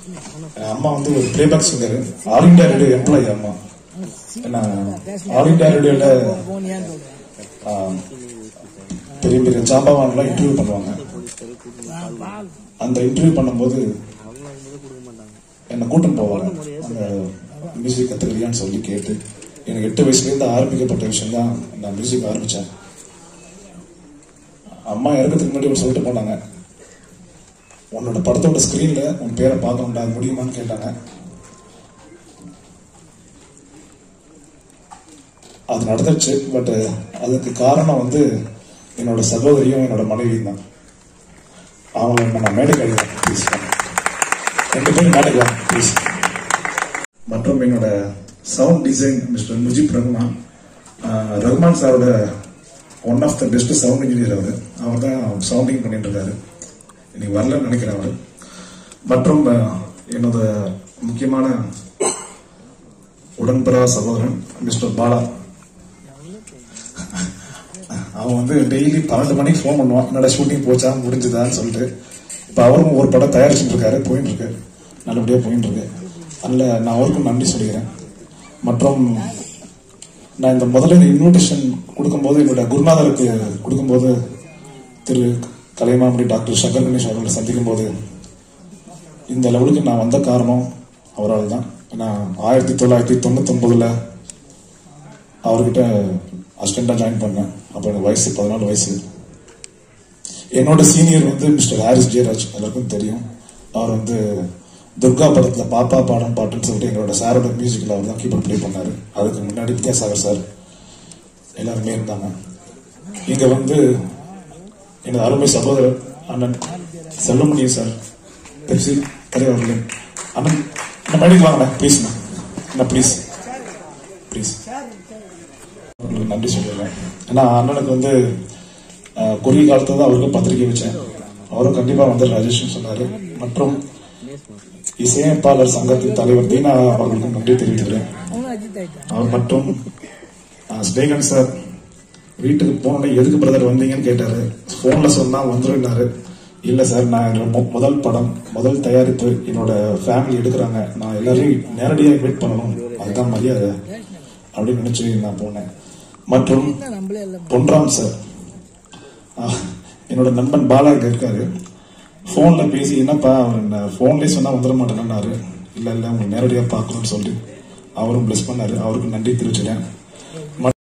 என் அம்மா வந்து ஒரு playback singer All India Radio employee அம்மா நான் ஆல் இண்டியா ரேடியோல பெரிய பெரிய ஜாம்பவான்லாம் இன்டர்வியூ பண்ணுவாங்க அந்த இன்டர்வியூ பண்ணும்போது என்னை கூட்டம் போவாங்க அந்த மியூசிக் கத்துக்கிறியான்னு சொல்லி கேட்டு எனக்கு எட்டு வயசுலேருந்து ஆரம்பிக்கப்பட்ட விஷயம் தான் நான் மியூசிக் ஆரம்பித்தேன் அம்மா இறக்கிறதுக்கு முன்னாடி ஒரு சொல்லிட்டு போனாங்க உன்னோட படத்தோட ஸ்க்ரீன்ல உன் பேரை பார்க்கணும்டா அது முடியுமான்னு கேட்டாங்க அது நடந்துச்சு பட் அதுக்கு காரணம் வந்து என்னோட சகோதரியும் என்னோட மனைவியும் தான் அவங்கள என்ன நான் மேடைக்கு அழைக்கிறேன் ப்ளீஸ் ரெண்டு பேரும் மேடைக்கு வாங்க ப்ளீஸ் மற்றும் என்னோட sound design mister Mujib Rahman ah, Rahman சாரோட one of the best sound engineer அவர் அவர் தான் சவுண்டிங் பண்ணிட்டு இருக்காரு இன்னைக்கு வரலன்னு நினைக்கிறேன் அவர் மற்றும் ஆஹ், என்னோட முக்கியமான உடன்பரா சகோதரன் மிஸ்டர் பாலா அவன் வந்து டெய்லி பன்னெண்டு மணிக்கு ஃபோன் பண்ணுவான் என்னோட ஷூட்டிங் போச்சா முடிஞ்சுதான்னு சொல்லிட்டு இப்போ அவரும் ஒரு படம் தயாரிச்சுட்டு இருக்காரு போயிட்டு இருக்கு நல்லபடியாக போயிட்டு இருக்கு அதில் நான் அவருக்கும் நன்றி சொல்லிக்கிறேன் மற்றும் நான் இந்த முதல்ல இந்த இன்விடேஷன் கொடுக்கும்போது என்னோட குருநாதருக்கு கொடுக்கும்போது திரு கலைமாமணி டாக்டர் சங்கர் கணேஷ் அவர்களை சந்திக்கும் போது இந்த லெவலுக்கு நான் வந்த காரணம் அவரால் தான் நான் ஆயிரத்தி தொள்ளாயிரத்தி தொண்ணூத்தொன்பதுல அவர்கிட்ட அசிஸ்டண்டா ஜாயின் பண்ணேன் அப்போ எனக்கு வயசு பதினாலு வயசு என்னோட சீனியர் வந்து மிஸ்டர் ஹாரிஸ் ஜெயராஜ் எல்லாருக்கும் தெரியும் அவர் வந்து துர்கா படத்துல பாப்பா பாடம் பாட்டுன்னு சொல்லிட்டு எங்களோட சாரோட மியூசிக்கில் அவர் தான் கீபோர்ட் ப்ளே பண்ணாரு அதுக்கு முன்னாடி வித்யாசாகர் சார் எல்லாருமே இருந்தாங்க இங்க வந்து எனது அருமை சகோதரர் அண்ணன் செல்லமணிய சார் பெப்சி தலைவர்களே அண்ணன் இந்த மேடைக்கு வாங்கண்ணா ப்ளீஸ்ண்ணா அண்ணா ப்ளீஸ் ப்ளீஸ் உங்களுக்கு நன்றி சொல்லிடுறேன் ஏன்னா அண்ணனுக்கு வந்து அஹ், குறுகிய காலத்துல தான் அவருக்கு பத்திரிக்கை வச்சேன் அவரும் கண்டிப்பா வந்து ராஜேஷ் சொன்னாரு மற்றும் இசையமைப்பாளர் சங்கத்தின் தலைவர் தீனா அவர்களுக்கும் நன்றி தெரிவிக்கிறேன் அவர் மற்றும் அஹ், ஸ்னேகன் சார் வீட்டுக்கு போனோடனே எதுக்கு பிரதர் வந்தீங்கன்னு கேட்டாரு போன்ல சொன்னா வந்துருன்னாரு இல்ல சார் நான் என்னோட மொ- முதல் படம் முதல் தயாரிப்பு என்னோட ஃபேமிலி எடுக்கிறாங்க நான் எல்லாரையும் நேரடியாக இன்வைட் பண்ணணும் அதுதான் மரியாதை அப்படின்னு நினைச்சு நான் போனேன் மற்றும் பொன்ராம் சார் ஆஹ், என்னோட நண்பன் பாலா இங்க இருக்காரு போன்ல பேசி என்னப்பா அவர் போன்லயே சொன்னா வந்துட மாட்டேன்னாரு இல்ல இல்ல உங்களை நேரடியாக பார்க்கணும்னு சொல்லி அவரும் பிளஸ் பண்ணாரு அவருக்கு நன்றி தெரிவிச்சிட்டேன்